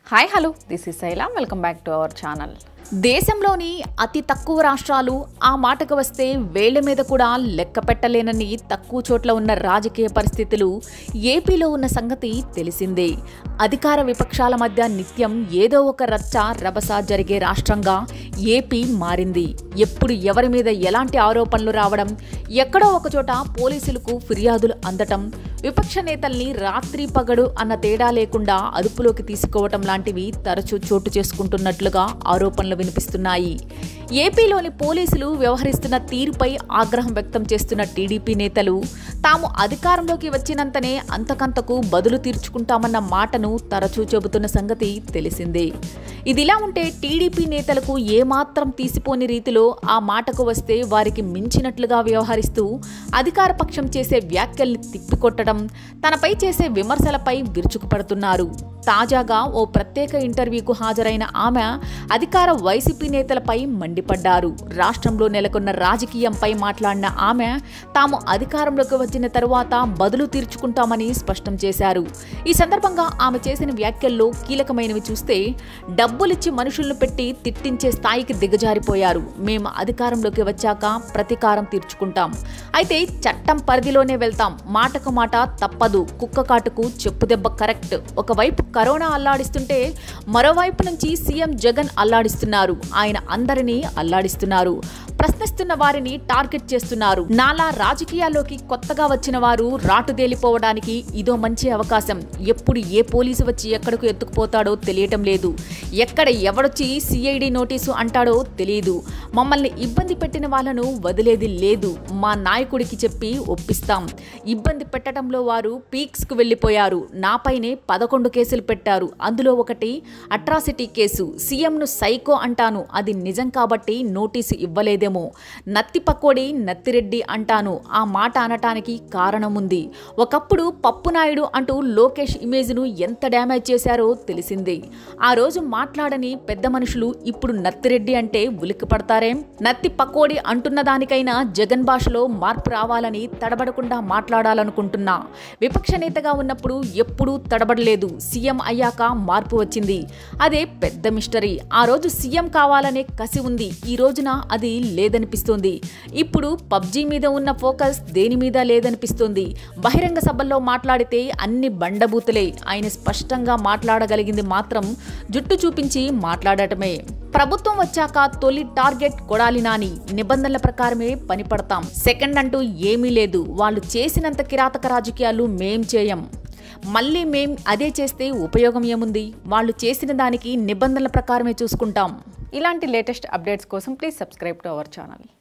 hi hello this is Shaila welcome back to our channel దేశంలోని అతి తక్కువ రాష్ట్రాలు ఆ మాటకు వస్తే వేళ్ల మీద కూడా లెక్క పెట్టలేనని తక్కువ చోట్ల ఉన్న రాజకీయ పరిస్థితులు ఏపీలో ఉన్న సంగతి తెలిసిందే అధికార విపక్షాల మధ్య నిత్యం ఏదో ఒక రచ్చ రభస జరిగే రాష్ట్రంగా ఏపీ మారింది ఎప్పుడు ఎవరి మీద ఎలాంటి ఆరోపణలు రావడం ఎక్కడో ఒక చోట పోలీసులకు ఫిర్యాదులు అందటం విపక్ష నేతల్ని రాత్రి పగడు అన్న తేడా లేకుండా అదుపులోకి తీసుకోవటం లాంటివి తరచూ చోటు చేసుకుంటున్నట్లుగా ఆరోపణలు వినిపిస్తున్నాయి ఏపీలోని పోలీసులు వ్యవహరిస్తున్న తీరుపై ఆగ్రహం వ్యక్తం చేస్తున్న టీడీపీ నేతలు తాము అధికారంలోకి వచ్చినంతనే అంతకంతకు బదులు తీర్చుకుంటామన్న మాటను తరచూ చెబుతున్న సంగతి తెలిసిందే ఇదిలా ఉంటే టీడీపీ నేతలకు ఏమాత్రం తీసిపోని రీతిలో ఆ మాటకు వస్తే వారికి మించినట్లుగా వ్యవహరిస్తూ అధికార పక్షం చేసే వ్యాఖ్యల్ని తిప్పికొట్టడం తనపై చేసే విమర్శలపై విరుచుకుపడుతున్నారు తాజాగా ఓ ప్రత్యేక ఇంటర్వ్యూకు హాజరైన ఆమె అధికార వైసీపీ నేతలపై మండిపడ్డారు రాష్ట్రంలో నెలకొన్న రాజకీయంపై మాట్లాడిన ఆమె తాము అధికారంలోకి వచ్చిన తరువాత బదులు తీర్చుకుంటామని స్పష్టం చేశారు ఈ సందర్భంగా ఆమె చేసిన వ్యాఖ్యల్లో కీలకమైనవి చూస్తే డబ్బులిచ్చి మనుషులను పెట్టి తిట్టించే స్థాయికి దిగజారిపోయారు మేము అధికారంలోకి వచ్చాక ప్రతీకారం తీర్చుకుంటాం అయితే చట్టం పరిధిలోనే వెళ్తాం మాటకు మాట తప్పదు కుక్క కాటుకు చెప్పు దెబ్బ కరెక్ట్ ఒకవైపు కరోనా అల్లాడిస్తుంటే మరోవైపు నుంచి సీఎం జగన్ అల్లాడిస్తున్నారు ఆయన అందరినీ అల్లాడిస్తున్నారు ప్రశ్నిస్తున్న వారిని టార్గెట్ చేస్తున్నారు నాలా రాజకీయాల్లోకి కొత్తగా వచ్చిన వారు రాటుదేలిపోవడానికి ఇదో మంచి అవకాశం ఎప్పుడు ఏ పోలీసు వచ్చి ఎక్కడకు ఎత్తుకుపోతాడో తెలియటం లేదు ఎక్కడ ఎవడొచ్చి సిఐడి నోటీసు అంటాడో తెలియదు మమ్మల్ని ఇబ్బంది పెట్టిన వాళ్ళను వదిలేది లేదు మా నాయకుడికి చెప్పి ఒప్పిస్తాం ఇబ్బంది పెట్టడంలో వారు పీక్స్కు వెళ్ళిపోయారు నాపైనే పదకొండు కేసులు పెట్టారు అందులో ఒకటి అట్రాసిటీ కేసు సీఎంను సైకో అంటాను అది నిజం కాబట్టి నోటీసు ఇవ్వలేదేమో నత్తి పకోడి నత్తిరెడ్డి అంటాను ఆ మాట అనటానికి కారణం ఉంది ఒకప్పుడు పప్పు నాయుడు అంటూ లోకేష్ ఇమేజ్ను ఎంత డ్యామేజ్ చేశారో తెలిసిందే ఆ రోజు మాట్లాడని పెద్ద మనుషులు ఇప్పుడు నత్తిరెడ్డి అంటే ఉలిక్కి పడతారేం నత్తి పకోడి అంటున్న దానికైనా జగన్ భాషలో మార్పు రావాలని తడబడకుండా మాట్లాడాలనుకుంటున్నా విపక్ష నేతగా ఉన్నప్పుడు ఎప్పుడూ తడబడలేదు సీఎం అయ్యాక మార్పు వచ్చింది అదే పెద్ద మిస్టరీ ఆ రోజు సీఎం కావాలనే కసి ఉంది ఈ రోజున అది లేదనిపిస్తోంది ఇప్పుడు పబ్జీ మీద ఉన్న ఫోకస్ దేని మీద లేదనిపిస్తోంది బహిరంగ సభల్లో మాట్లాడితే అన్ని బండబూతులే ఆయన స్పష్టంగా మాట్లాడగలిగింది మాత్రం జుట్టు చూపించి మాట్లాడటమే ప్రభుత్వం వచ్చాక తొలి టార్గెట్ కొడాలి నాని నిబంధనల ప్రకారమే పనిపడతాం సెకండ్ అంటూ ఏమీ లేదు వాళ్ళు చేసినంత కిరాతక రాజకీయాలు మేం చేయం మళ్ళీ మేం అదే చేస్తే ఉపయోగం ఏముంది వాళ్ళు చేసిన దానికి నిబంధనల ప్రకారమే చూసుకుంటాం ఇలాంటి లేటెస్ట్ అప్డేట్స్ కోసం please subscribe to our channel